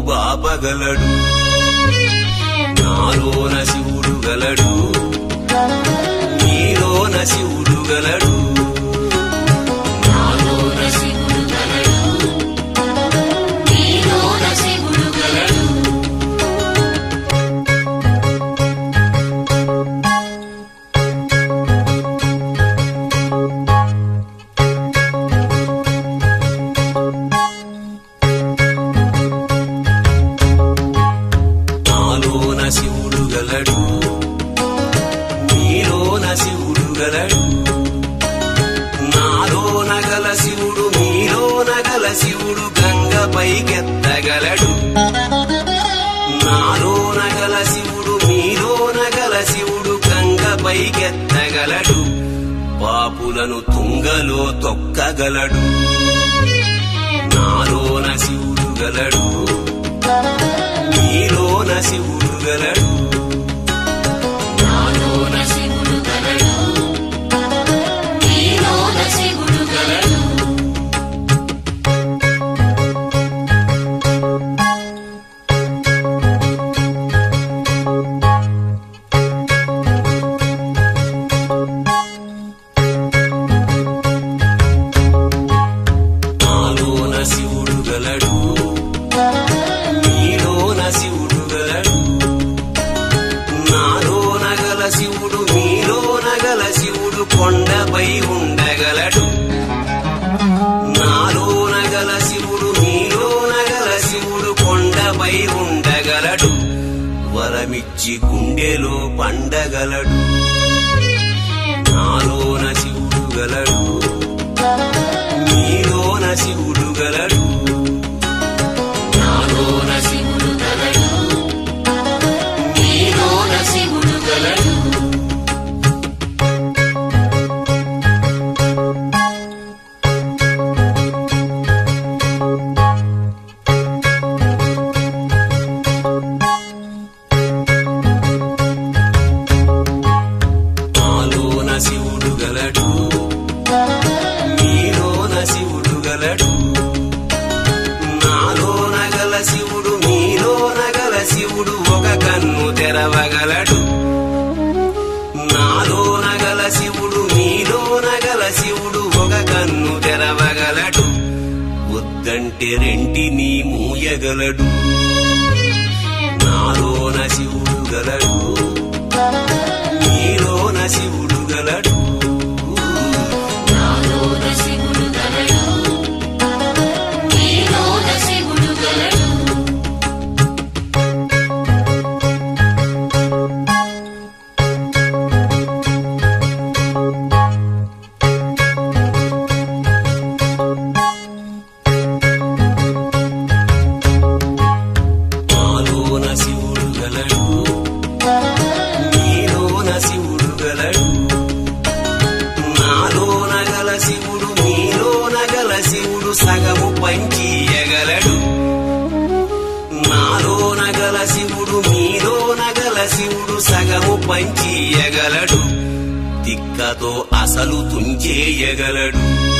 బాపగలడు నాలోన శివుడు గలడు నీలోన శివుడు గలడు నాలోన శివుడు గలడు నీలోన శివుడు గలడు నాలోన శివుడు గలడు నీలోన శివుడు గలడు నాలోన గల శివుడు నీలోన గల శివుడు గంగ పైకెత్తగలడు నాలోన గల శివుడు నీలోన గల శివుడు గంగ పైకెత్తగలడు పాపులను తుంగలో తొక్కగలడు నాలోన శివుడు గలడు నీలోన శివుడు గలడు నాలోన శివుడు గలడు నీలోన శివుడు గలడు నాలోన శివుడు గలడు నీలోన శివుడు గలడు నాలోన గల శివుడు నీలోన గల శివుడు కొండపై ఉండగలడు నాలోన గల శివుడు నీలోన గల శివుడు కొండపై ఉండగలడు వరమిచ్చి గుండెలో పండగలడు నాలోన శివుడు గలడు నీలోన శివుడు గలడు నాలోన శివుడు గలడు నీలోన శివుడు గలడు నాలోన శివుడు గలడు నీలోన శివుడు గలడు నాలోన గల శివుడు నీలోన గల శివుడు ఒక కన్ను తెరవగలడు నాలోన గల శివుడు నీలోన గల శివుడు ఒక కన్ను తెరవగలడు వద్దంటే రెంటిని మూయగలడు నాలోన శివుడు గలడు నీలోన శివుడు గలడు నాలోన శివుడు గలడు నీలోన శివుడు గలడు నాలోన శివుడు గలడు నీలోన శివుడు గలడు నాలోన గల శివుడు నీలోన గల శివుడు సగము పంచియగలడు నాలోన గల శివుడు నీలోన గల శివుడు సగము పంచియగలడు తిక్కతో అసలు తుంచేయగలడు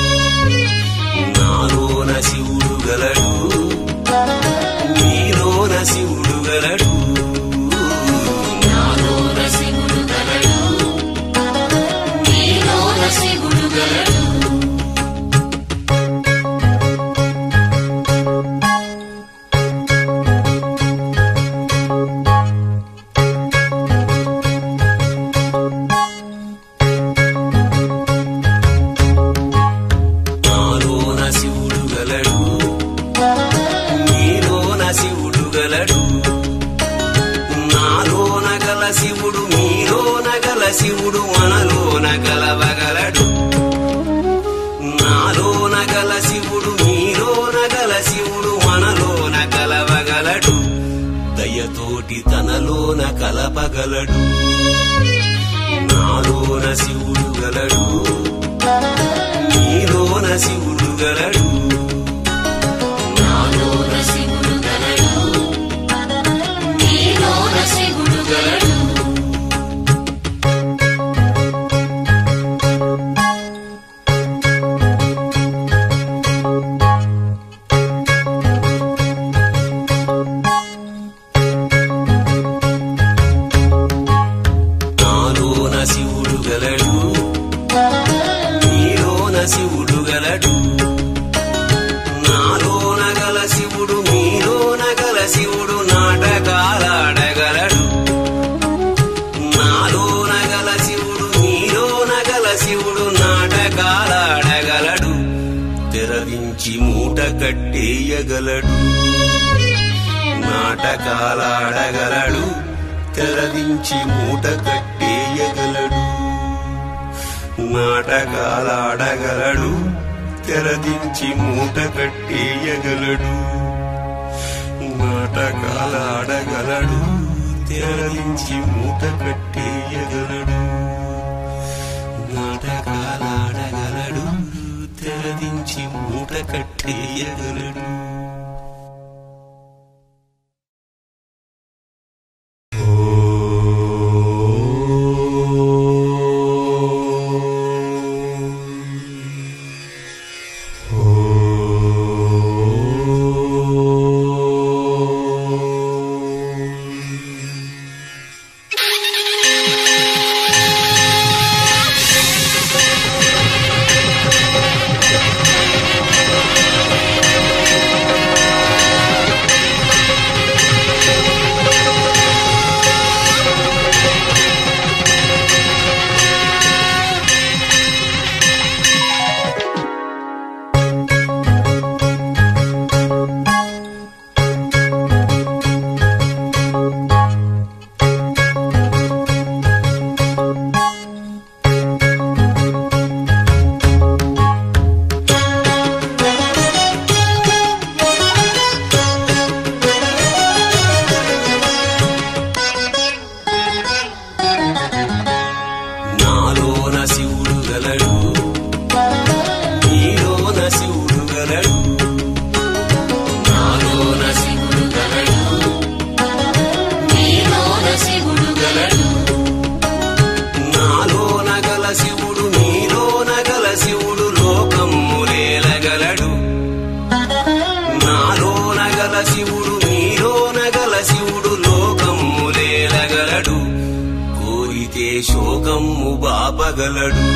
నాలోన శివుడు గలడు నీలోన శివుడు గలడు నాలోన శివుడు గలడు నీలోన శివుడు గలడు నాలోన శివుడు గలడు నీలోన శివుడు గలడు నాలోన గల శివుడు నీలోన గల శివుడు మనలోన కలవగలడు నాలోన గల శివుడు నీలోన గల శివుడు మనలోన కలవగలడు దయతోటి తనలోన కలపగలడు నాలోన శివుడు గలడు నీలోన శివుడు గలడు నాలోన శివుడు గలడు నీలోన శివుడు గలడు మూట కట్టేయగలడు నాటకాలాడగలడు తెరదించి మూట కట్టేయగలడు నాటకాలాడగలడు తెరదించి మూట కట్టేయగలడు నాటకాలాడగలడు తెరదించి మూట కట్టేయగలడు నాటకాలాడగలడు తెరదించి మూట కట్టేయగలడు నాలోన శివుడు గలడు నీలోన శివుడు గలడు నాలోన శివుడు గలడు నీలోన శివుడు గలడు నాలోన గల శివుడు నీలోన గల శివుడు లోకమ్ములేలగలడు నాలోన గల శివుడు నీలోన గల శివుడు లోకమ్ములేలగలడు కోరితే శోకమ్ము బాపగలడు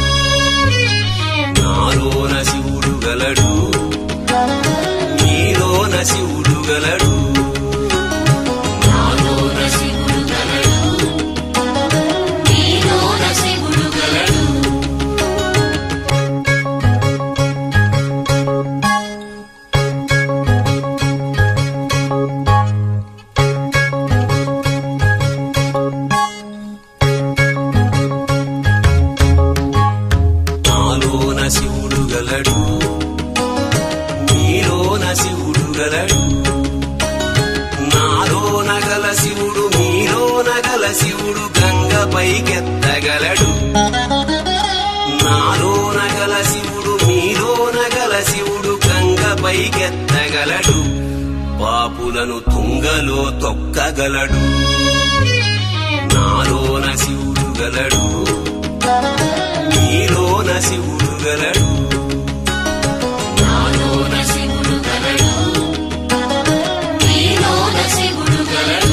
నాలోన శివుడు గలడు నీలోన శివుడు గలడు నాలోన శివుడు గలడు నీలోన శివుడు గలడు నాలోన శివుడు గలడు నీలోన శివుడు గలడు నాలోన గల శివుడు నీలోన గల శివుడు గంగ పైకెత్తగలడు నాలోన గల శివుడు నీలోన గల శివుడు గంగ పైకెత్తగలడు పాపులను తుంగలో తొక్కగలడు నాలోన శివుడు గలడు నీలోన శివుడు గలడు నాలోన శివుడు గలడు నీలోన శివుడు గలడు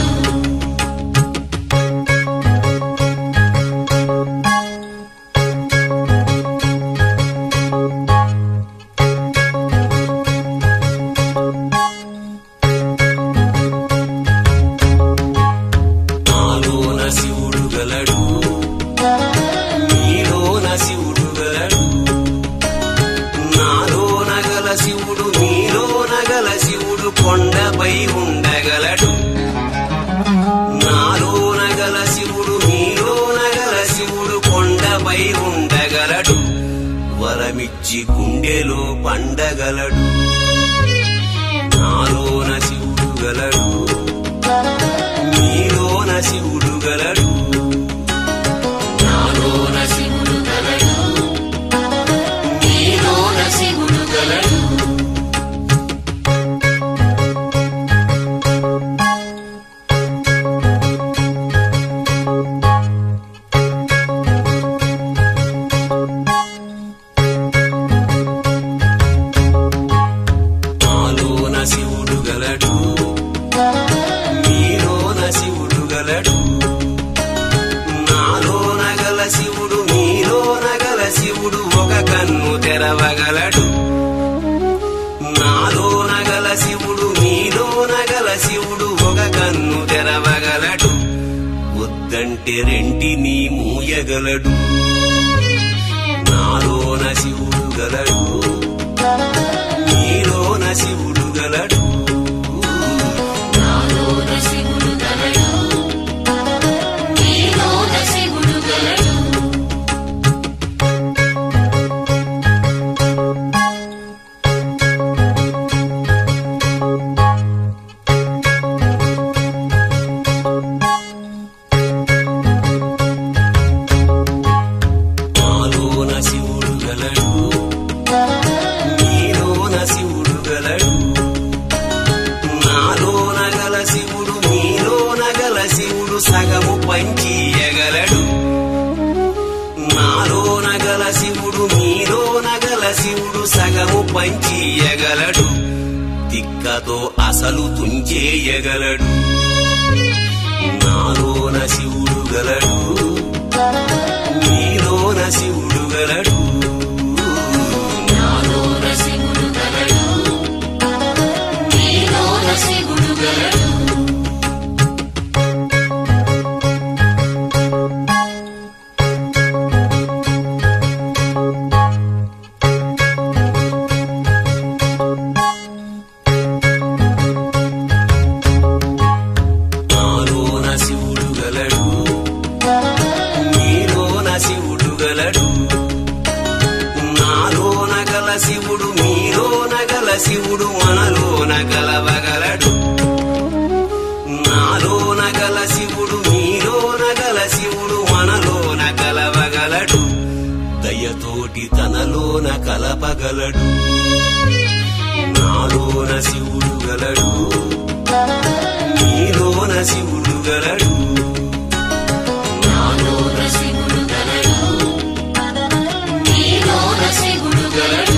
నాలోన శివుడు గలడు నీలోన శివుడు గలడు నాలోన గల శివుడు నీలోన గల శివుడు కొండపై ఉండగలడు నాలోన గల శివుడు నీలోన గల శివుడు కొండపై ఉండగలడు వరమిచ్చి గుండెలో పండగలడు నాలోన శివుడు గలడు నీలోన శివుడు గలడు నాలోన శివుడు గలడు నీలోన శివుడు గలడు నాలోన శివుడు గలడు నీలోన శివుడు గలడు నాలోన గల శివుడు నీలోన గల శివుడు ఒక కన్ను తెరవగలడు నాలోన గల శివుడు నీలోన గల శివుడు ఒక కన్ను తెరవగలడు వద్దంటే రెంటిని మూయగలడు నాలోన శివుడు గలడు నీలోన పగలడు తిక్కతో అసలు తుంచేయగలడు నాలోన శివుడు గలడు నీలోన శివుడు గలడు నాలోన శివుడు గలడు నీలోన శివుడు గలడు నాలోన శివుడు గలడు నీలోన శివుడు గలడు నాలోన గల శివుడు మీలోన గల శివుడు మనలోన గలవగలడు నాలోన గల శివుడు మీలోన గల శివుడు మనలోన కలవగలడు దయతోటి తనలోన కలపగలడు నాలోన శివుడు గలడు నీలోన శివుడు గలడు నాలోన శివుడు గలడు నీలోన శివుడు గలడు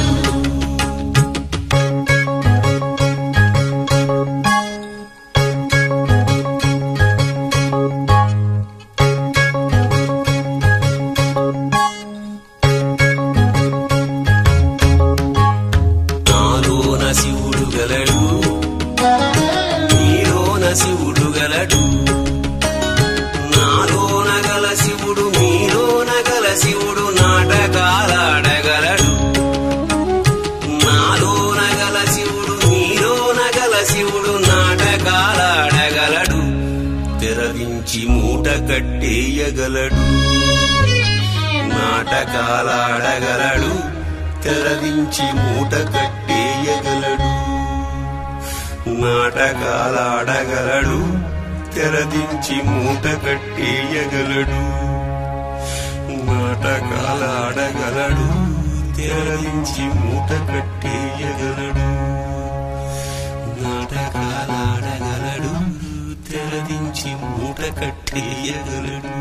నాలోన శివుడు గలడు నీలోన శివుడు గలడు నాలోన గల శివుడు మీలోన గల శివుడు నాటకాలాడగలడు నాలోన గల శివుడు మీలోన గల శివుడు నాటకాలాడగలడు తెరవించి మూట కట్టేయగలడు నాటకాలాడగలడు తెరవించి మూట కట్టేయగలడు నాటకాలాడగలడు తెరదించి మూట కట్టేయగలడు నాటకాలాడగలడు తెరదించి మూట కట్టేయగలడు నాటకాలాడగలడు తెరదించి మూట కట్టేయగలడు